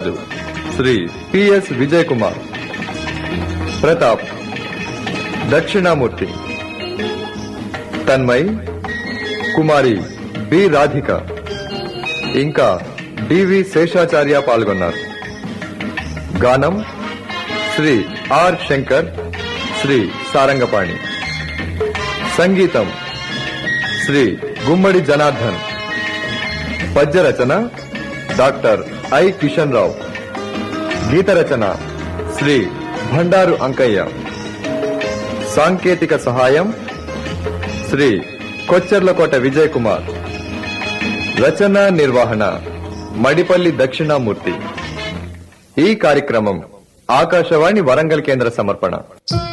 రాజు Sri PS Vijay Kumar Pratap Dakshinamurthy Tanmay Kumari B Radhika ఇంకా DV Seshacharya పాల్గొన్నారు గానం శ్రీ ఆర్ శంకర్ శ్రీ సారంగపాణి సంగీతం శ్రీ గుమ్మడి జనార్దన్ పద్య రచన డాక్టర్ ఐ కిషన్ రావు గీత రచన శ్రీ భండారు అంకయ్య సాంకేతిక సహాయం శ్రీ కొచ్చెర్లకోట విజయ్ కుమార్ రచన నిర్వహణ మడిపల్లి దక్షిణామూర్తి ఈ కార్యక్రమం ఆకాశవాణి వరంగల్ కేంద్ర సమర్పణ